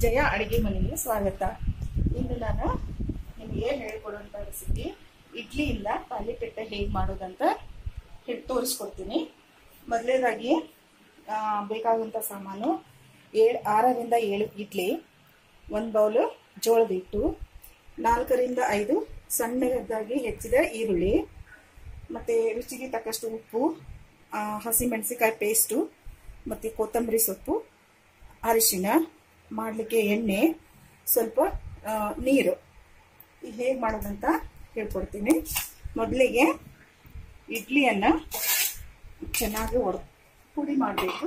ಜಯ ಅಡಿಗೆ ಮನೆಗೆ ಸ್ವಾಗತ ಇಂದು ನಾನು ನಿಮಗೆ ಹೇಳ್ಕೊಡುವಂಥ ರೆಸಿಪಿ ಇಡ್ಲಿಯಿಂದ ತಾಲಿಪೆಟ್ಟ ಹೇಗೆ ಮಾಡೋದಂತ ಹೇಳಿ ತೋರಿಸ್ಕೊಡ್ತೀನಿ ಮೊದಲನೇದಾಗಿ ಬೇಕಾಗುವಂಥ ಸಾಮಾನು ಏಳು ಆರರಿಂದ ಏಳು ಇಡ್ಲಿ ಒಂದು ಬೌಲು ಜೋಳದ ಹಿಟ್ಟು ನಾಲ್ಕರಿಂದ ಐದು ಸಣ್ಣದಾಗಿ ಹೆಚ್ಚಿದ ಈರುಳ್ಳಿ ಮತ್ತು ರುಚಿಗೆ ತಕ್ಕಷ್ಟು ಉಪ್ಪು ಆ, ಹಸಿಮೆಣಸಿಕಾಯಿ ಪೇಸ್ಟು ಮತ್ತು ಕೊತ್ತಂಬರಿ ಸೊಪ್ಪು ಅರಿಶಿನ ಮಾಡಲಿಕ್ಕೆ ಎಣ್ಣೆ ಸ್ವಲ್ಪ ಆ, ನೀರು ಇದು ಹೇಗೆ ಮಾಡೋದಂತ ಹೇಳ್ಕೊಡ್ತೀನಿ ಮೊದಲಿಗೆ ಇಡ್ಲಿಯನ್ನು ಚೆನ್ನಾಗಿ ಒಡ್ ಪುಡಿ ಮಾಡಬೇಕು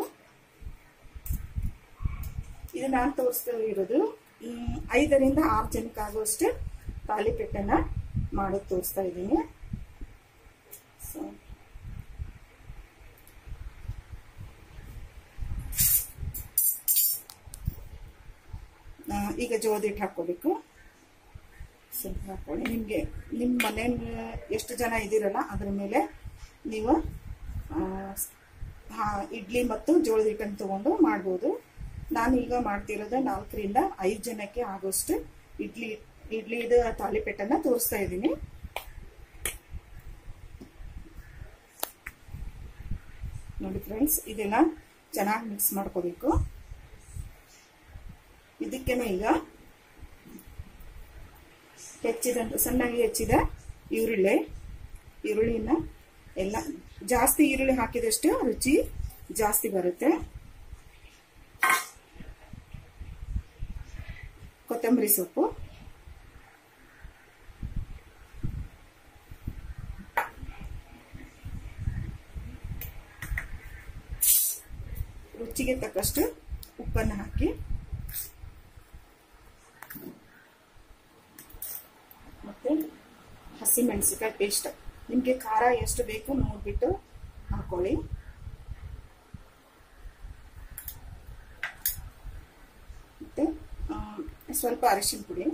ಇದು ನಾನು ತೋರಿಸ್ತಾ ಇರೋದು ಮ್, ಐದರಿಂದ ಆರು ಜನಕ್ಕೆ ಆಗುವಷ್ಟು ತಾಲಿಪೆಟ್ಟನ್ನು ಮಾಡೋದು ತೋರಿಸ್ತಾ ಇದ್ದೀನಿ ಸೊ ಆ, ಈಗ ಜೋಳದ ಹಿಟ್ಟು ಹಾಕ್ಕೋಬೇಕು ಸ್ವಲ್ಪ ಹಾಕ್ಕೊಳ್ಳಿ ನಿಮಗೆ ನಿಮ್ಮ ಮನೆ ಎಷ್ಟು ಜನ ಇದ್ದೀರಲ್ಲ ಅದ್ರ ಮೇಲೆ ನೀವು ಆ, ಹಾ ಇಡ್ಲಿ ಮತ್ತು ಜೋಳದ ಹಿಟ್ಟನ್ನು ತೊಗೊಂಡು ಮಾಡ್ಬೋದು ನಾನು ಈಗ ಮಾಡ್ತಿರೋದು ನಾಲ್ಕರಿಂದ ಐದು ಜನಕ್ಕೆ ಆಗೋಷ್ಟು ಇಡ್ಲಿ ಇಡ್ಲಿದು ತಾಲಿಪೆಟ್ಟನ್ನು ತೋರಿಸ್ತಾ ಇದ್ದೀನಿ ನೋಡಿ ಫ್ರೆಂಡ್ಸ್ ಇದೆಲ್ಲ ಚೆನ್ನಾಗಿ ಮಿಕ್ಸ್ ಮಾಡ್ಕೋಬೇಕು ಇದಕ್ಕೇನೆ ಈಗ ಹೆಚ್ಚಿದಂತ ಸಣ್ಣಗೆ ಹೆಚ್ಚಿದ ಈರುಳ್ಳಿ ಈರುಳ್ಳಿನ ಎಲ್ಲ ಜಾಸ್ತಿ ಈರುಳ್ಳಿ ಹಾಕಿದಷ್ಟು ರುಚಿ ಜಾಸ್ತಿ ಬರುತ್ತೆ ಕೊತ್ತಂಬರಿ ಸೊಪ್ಪು ರುಚಿಗೆ ತಕ್ಕಷ್ಟು ಉಪ್ಪನ್ನು ಹಾಕಿ ಮತ್ತೆ ಹಸಿಮೆಣಸಿಕಾಯಿ ಪೇಸ್ಟ್ ನಿಮಗೆ ಖಾರ ಎಷ್ಟು ಬೇಕು ನೋಡ್ಬಿಟ್ಟು ಹಾಕೊಳ್ಳಿ ಮತ್ತೆ ಆ, ಸ್ವಲ್ಪ ಅರಿಶಿನ ಪುಡಿ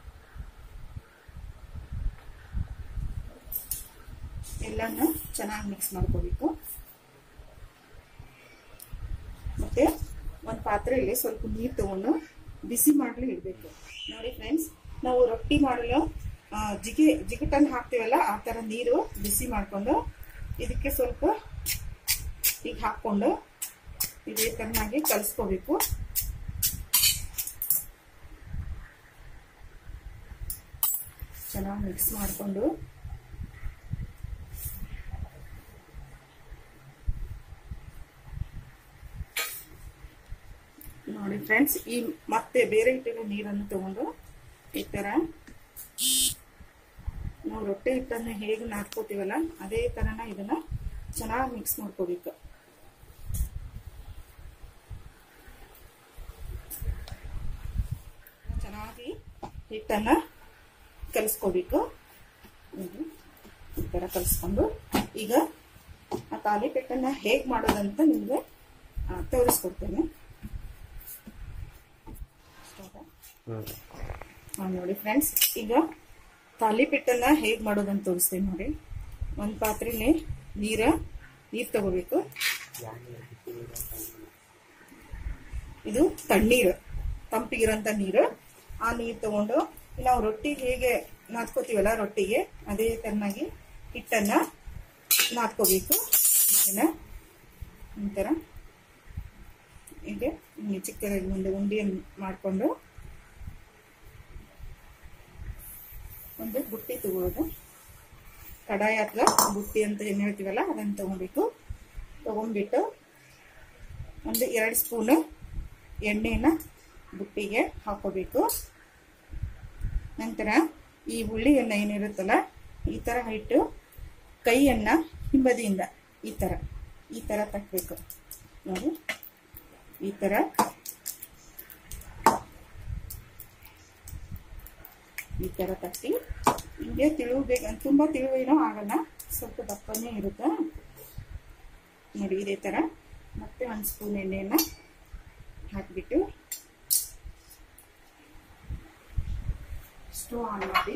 ಎಲ್ಲನೂ ಚೆನ್ನಾಗಿ ಮಿಕ್ಸ್ ಮಾಡ್ಕೋಬೇಕು ಮತ್ತೆ ಒಂದು ಪಾತ್ರೆಯಲ್ಲಿ ಸ್ವಲ್ಪ ನೀರು ತಗೊಂಡು ಬಿಸಿ ಮಾಡಲು ಇಡಬೇಕು ನೋಡಿ ಫ್ರೆಂಡ್ಸ್ ನಾವು ರೊಟ್ಟಿ ಮಾಡಲು ಆ, ಜಿಗಿ ಜಿಗುಟನ್ನು ಹಾಕ್ತೀವಲ್ಲ ಆ ಥರ ನೀರು ಬಿಸಿ ಮಾಡಿಕೊಂಡು ಇದಕ್ಕೆ ಸ್ವಲ್ಪ ಈಗ ಹಾಕ್ಕೊಂಡು ಇದೇ ತರನಾಗಿ ಕಲಿಸ್ಕೋಬೇಕು ಚೆನ್ನಾಗಿ ಮಿಕ್ಸ್ ಮಾಡಿಕೊಂಡು ನೋಡಿ ಫ್ರೆಂಡ್ಸ್ ಈ ಮತ್ತೆ ಬೇರೆ ಹಿಟ್ಟಿನ ನೀರನ್ನು ತಗೊಂಡು ಈ ಥರ ನಾವು ರೊಟ್ಟೆ ಹಿಟ್ಟನ್ನು ಹೇಗೆ ನಾದ್ಕೋತೀವಲ್ಲ ಅದೇ ಥರನ ಇದನ್ನ ಚೆನ್ನಾಗಿ ಮಿಕ್ಸ್ ಮಾಡ್ಕೋಬೇಕು ಚೆನ್ನಾಗಿ ಹಿಟ್ಟನ್ನು ಕಲಿಸ್ಕೋಬೇಕು ನೋಡಿ, ಈ ಥರ ಕಲಿಸ್ಕೊಂಡು ಈಗ ಆ ತಾಲಿಪೆಟ್ಟನ್ನು ಹೇಗೆ ಮಾಡೋದಂತ ನಿಮಗೆ ತೋರಿಸ್ಕೊಡ್ತೇನೆ ಹಾ ನೋಡಿ ಫ್ರೆಂಡ್ಸ್ ಈಗ ತಾಲಿಪೆಟ್ಟನ್ನ ಹೇಗೆ ಮಾಡೋದಂತ ತೋರಿಸ್ತೀನಿ ನೋಡಿ ಒಂದು ಪಾತ್ರೆಲಿ ನೀರ ನೀರು ತಗೋಬೇಕು ಇದು ತಣ್ಣೀರು ತಂಪಿಗಿರೋಂಥ ನೀರು ಆ ನೀರು ತಗೊಂಡು ನಾವು ರೊಟ್ಟಿ ಹೇಗೆ ನಾದ್ಕೋತೀವಲ್ಲ ರೊಟ್ಟಿಗೆ ಅದೇ ತರನಾಗಿ ಹಿಟ್ಟನ್ನ ನಾದ್ಕೋಬೇಕು ಇದನ್ನ ಈ ಥರ ಹೀಗೆ ಈ ಚಿಕ್ಕದಾಗಿ ಒಂದು ಉಂಡಿಯನ್ನು ಮಾಡಿಕೊಂಡು ಒಂದು ಬುಟ್ಟಿ ತಗೊಳ್ಳೋದು ಕಡಾಯಿ ಅಥವಾ ಬುಟ್ಟಿ ಅಂತ ಏನು ಹೇಳ್ತೀವಲ್ಲ ಅದನ್ನು ತಗೊಬೇಕು ತಗೊಂಡ್ಬಿಟ್ಟು ಒಂದು ಎರಡು ಸ್ಪೂನು ಎಣ್ಣೆನ ಬುಟ್ಟಿಗೆ ಹಾಕೋಬೇಕು ನಂತರ ಈ ಹುಳ್ಳಿಯನ್ನು ಏನಿರುತ್ತಲ್ಲ ಈ ಥರ ಇಟ್ಟು ಕೈಯನ್ನು ಹಿಂಬದಿಯಿಂದ ಈ ಥರ ಈ ಥರ ತಕ್ಕಬೇಕು ನೋಡಿ ಈ ಥರ ಈ ಥರ ತಟ್ಟಿ ಹಿಂಗೆ ತಿಳುಬೇಕು ತುಂಬ ತಿಳುವೇನೋ ಆಗಲ್ಲ ಸ್ವಲ್ಪ ದಪ್ಪನೇ ಇರುತ್ತೆ ನೋಡಿ ಇದೇ ಥರ ಮತ್ತೆ ಒಂದು ಸ್ಪೂನ್ ಎಣ್ಣೆಯನ್ನು ಹಾಕಿಬಿಟ್ಟು ಸ್ಟವ್ ಆನ್ ಮಾಡಿ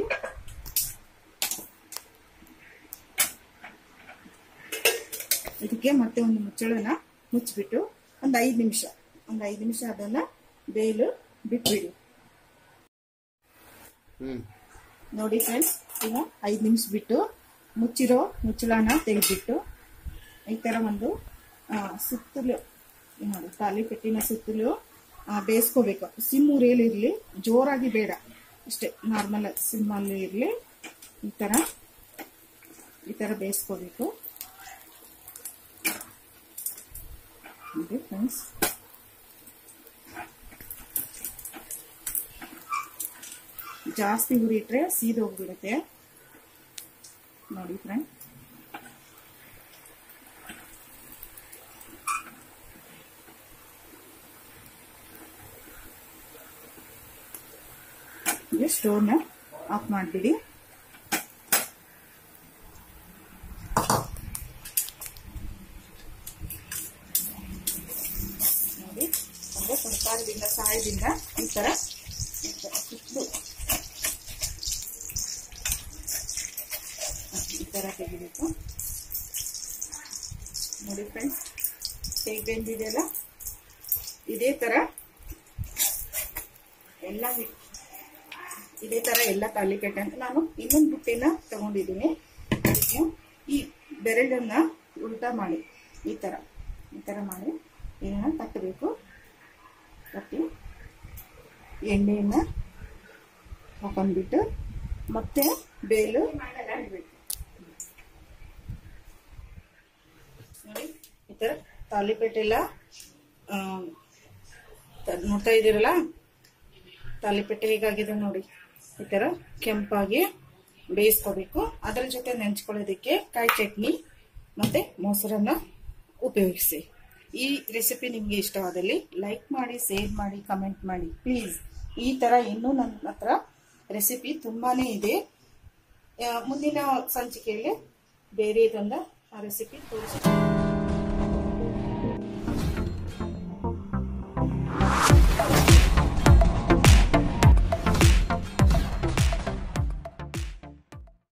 ಇದಕ್ಕೆ ಮತ್ತೆ ಒಂದು ಮುಚ್ಚಳನ ಮುಚ್ಚಿಬಿಟ್ಟು ಒಂದು ಐದು ನಿಮಿಷ ಒಂದು ಐದು ನಿಮಿಷ ಅದನ್ನು ಬೇಯಲು ಬಿಟ್ಬಿಡಿ ಹ್ಮ್ ನೋಡಿ ಫ್ರೆಂಡ್ಸ್ ಈಗ ಐದು ನಿಮಿಷ ಬಿಟ್ಟು ಮುಚ್ಚಿರೋ ಮುಚ್ಚಳನ ತೆಗೆದ್ಬಿಟ್ಟು ಈ ಥರ ಒಂದು ಆ, ಸುತ್ತಲೂ ಈ ನೋಡಿ ತಾಲಿಪೆಟ್ಟಿನ ಸುತ್ತಲೂ ಆ, ಬೇಯಿಸ್ಕೋಬೇಕು ಸಿಮ್ ಉರಿಯಲಿರಲಿ ಜೋರಾಗಿ ಬೇಡ ಇಷ್ಟೇ ನಾರ್ಮಲ್ ಸಿಮ್ಮಲ್ಲಿ ಇರಲಿ ಈ ಥರ ಈ ಥರ ಬೇಯಿಸ್ಕೋಬೇಕು ನೋಡಿ ಫ್ರೆಂಡ್ಸ್ ಜಾಸ್ತಿ ಉರಿ ಇಟ್ರೆ ಸೀದೋಗ್ಬಿಡುತ್ತೆ ನೋಡಿ ಫ್ರೆಂಡ್ ಈಗ ಸ್ಟೋವ್ನ ಆಫ್ ಮಾಡಿಬಿಡಿ ನೋಡಿ ಅಂದರೆ ಸರ್ಕಾರದಿಂದ ಸಹಾಯದಿಂದ ಈ ಥರ ಸುತ್ತಲೂ ಈ ಥರ ತೆಗಿಬೇಕು ನೋಡಿ ಫ್ರೆಂಡ್ಸ್ ಹೇಗೆ ಬೆಂದಿದೆಯಲ್ಲ ಇದೇ ಥರ ಎಲ್ಲ ಹಿ- ಇದೇ ಥರ ಎಲ್ಲ ತಾಲಿಕೆಟ್ಟೆ ಅಂತ ನಾನು ಇನ್ನೊಂದು ಬುಟ್ಟಿನ ತಗೊಂಡಿದ್ದೀನಿ ಅದಕ್ಕೆ ಈ ಬೆರಳನ್ನ ಉಲ್ಟಾ ಮಾಡಿ ಈ ಥರ ಈ ಥರ ಮಾಡಿ ಇದನ್ನ ತಟ್ಟಬೇಕು ತಟ್ಟಿ ಎಣ್ಣೆಯನ್ನು ಹಾಕೊಂಡ್ಬಿಟ್ಟು ಮತ್ತೆ ಬೇಲು ಇಡ್ಬೇಕು. ನೋಡಿ ಈ ಥರ ತಾಲಿಪೇಟೆ ಎಲ್ಲ ಆ, ತ- ನೋಡ್ತಾ ಇದ್ದೀರಲ್ಲ ತಾಲಿಪೇಟೆ ಹೇಗಾಗಿದೆ ನೋಡಿ ಈ ಥರ ಕೆಂಪಾಗಿ ಬೇಯಿಸ್ಕೋಬೇಕು ಅದರ ಜೊತೆ ನೆಂಚ್ಕೊಳ್ಳೋದಕ್ಕೆ ಕಾಯಿ ಚಟ್ನಿ ಮತ್ತೆ ಮೊಸರನ್ನ ಉಪಯೋಗಿಸಿ ಈ ರೆಸಿಪಿ ನಿಮಗೆ ಇಷ್ಟವಾದಲ್ಲಿ ಲೈಕ್ ಮಾಡಿ ಶೇರ್ ಮಾಡಿ ಕಮೆಂಟ್ ಮಾಡಿ ಪ್ಲೀಸ್ ಈ ಥರ ಇನ್ನೂ ನನ್ನ ಹತ್ರ ರೆಸಿಪಿ ತುಂಬಾನೇ ಇದೆ ಆ, ಮುಂದಿನ ಸಂಚಿಕೆಯಲ್ಲಿ ಬೇರೆ ಇದೊಂದು ರೆಸಿಪಿ ತೋರಿಸ್ತೀನಿ